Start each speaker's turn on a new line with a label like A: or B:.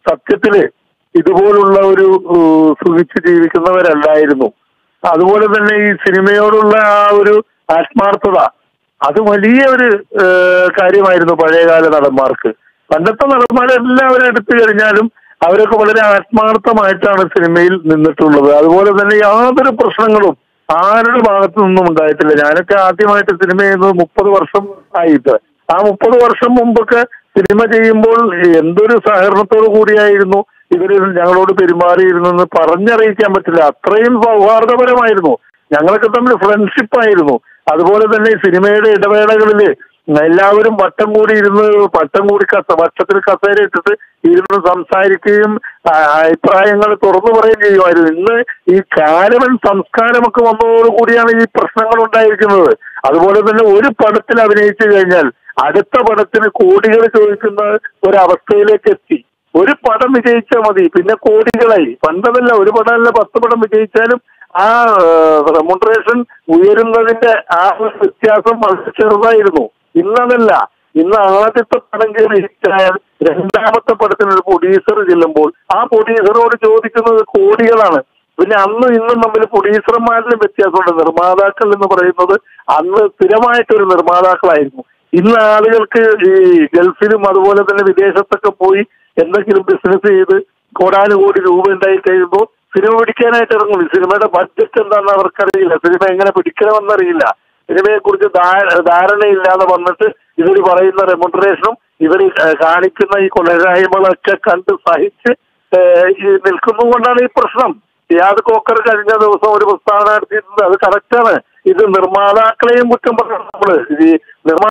A: സത്യത്തില് ഇതുപോലുള്ള ഒരു ഏഹ്, സുഖിച്ച് ജീവിക്കുന്നവരല്ലായിരുന്നു അതുപോലെ തന്നെ ഈ സിനിമയോടുള്ള ആ ഒരു ആത്മാർത്ഥത അത് വലിയ ഒരു ഏഹ്, കാര്യമായിരുന്നു പഴയകാല നടന്മാർക്ക് പണ്ടത്തെ നടന്മാരെ എല്ലാവരും എടുത്തു കഴിഞ്ഞാലും അവരൊക്കെ വളരെ ആത്മാർത്ഥമായിട്ടാണ് സിനിമയിൽ നിന്നിട്ടുള്ളത് അതുപോലെ തന്നെ യാതൊരു പ്രശ്നങ്ങളും ആരുടെ ഭാഗത്തു നിന്നും ഉണ്ടായിട്ടില്ല ഞാനൊക്കെ ആദ്യമായിട്ട് സിനിമ ചെയ്യുന്നത് മുപ്പത് വർഷം ആയിട്ട് ആ മുപ്പത് വർഷം മുമ്പൊക്കെ സിനിമ ചെയ്യുമ്പോൾ എന്തൊരു സഹകരണത്തോടു കൂടിയായിരുന്നു ഇവര് ഞങ്ങളോട് പെരുമാറിയിരുന്നെന്ന് പറഞ്ഞറിയിക്കാൻ പറ്റില്ല അത്രയും സൗഹാർദ്ദപരമായിരുന്നു ഞങ്ങളൊക്കെ തമ്മിൽ ഫ്രണ്ട്ഷിപ്പ് ആയിരുന്നു അതുപോലെ തന്നെ ഈ സിനിമയുടെ ഇടവേളകളില് എല്ലാവരും വട്ടം കൂടി ഇരുന്ന് വട്ടം കൂടി കസ വട്ടത്തിൽ കസേര ഇട്ടിട്ട് ഇരുന്ന് സംസാരിക്കുകയും ആ, അഭിപ്രായങ്ങൾ തുറന്നു പറയുകയും ചെയ്യുമായിരുന്നു ഇന്ന് ഈ കാലവൻ സംസ്കാരമൊക്കെ വന്നതോടുകൂടിയാണ് ഈ പ്രശ്നങ്ങൾ ഉണ്ടായിരിക്കുന്നത് അതുപോലെ തന്നെ ഒരു പടത്തിൽ അഭിനയിച്ചു കഴിഞ്ഞാൽ അടുത്ത പടത്തിന് കോടികൾ ചോദിക്കുന്ന ഒരവസ്ഥയിലേക്ക് എത്തി ഒരു പടം വിജയിച്ചാൽ മതി പിന്നെ കോടികളായി പണ്ടതല്ല ഒരു പടമല്ല പത്ത് പടം വിജയിച്ചാലും ആ റെമുണ്ടറേഷൻ ഉയരുന്നതിന്റെ ആ ഒരു വ്യത്യാസം വളരെ ചെറുതായിരുന്നു ഇന്നതല്ല ഇന്ന് ആദ്യത്തെ പടം കയറി ഹിറ്റായാൽ രണ്ടാമത്തെ പടത്തിന് ഒരു പ്രൊഡ്യൂസർ ചെല്ലുമ്പോൾ ആ പ്രൊഡ്യൂസറോട് ചോദിക്കുന്നത് കോടികളാണ് പിന്നെ അന്നും ഇന്നും തമ്മിൽ പ്രൊഡ്യൂസർമാരിലും വ്യത്യാസമുണ്ട് നിർമ്മാതാക്കൾ എന്ന് പറയുന്നത് അന്ന് സ്ഥിരമായിട്ടൊരു നിർമ്മാതാക്കളായിരുന്നു ഇന്ന് ആളുകൾക്ക് ഈ ഗൾഫിലും അതുപോലെ തന്നെ വിദേശത്തൊക്കെ പോയി എന്തെങ്കിലും ബിസിനസ് ചെയ്ത് കോടാനുകോടി രൂപ ഉണ്ടായി കഴിയുമ്പോൾ സിനിമ പിടിക്കാനായിട്ട് ഇറങ്ങും ഈ സിനിമയുടെ ബഡ്ജറ്റ് എന്താണെന്ന് അവർക്കറിയില്ല സിനിമ എങ്ങനെ പിടിക്കണമെന്നറിയില്ല സിനിമയെ കുറിച്ച് ധാരണയില്ലാതെ വന്നിട്ട് ഇവർ പറയുന്ന റെമുണ്ടറേഷനും ഇവർ കാണിക്കുന്ന ഈ കൊലരായ്മകളൊക്കെ കണ്ട് സഹിച്ച് ഏഹ്, ഈ നിൽക്കുന്നതുകൊണ്ടാണ് ഈ പ്രശ്നം സിയാദ് കോക്കർ കഴിഞ്ഞ ദിവസം ഒരു പ്രസ്താവന നടത്തിയിട്ടുണ്ട് അത് കറക്റ്റാണ് ഇത് നിർമ്മാതാക്കളെയും കുറ്റം പറഞ്ഞു നമ്മള് ഈ നിർമ്മാ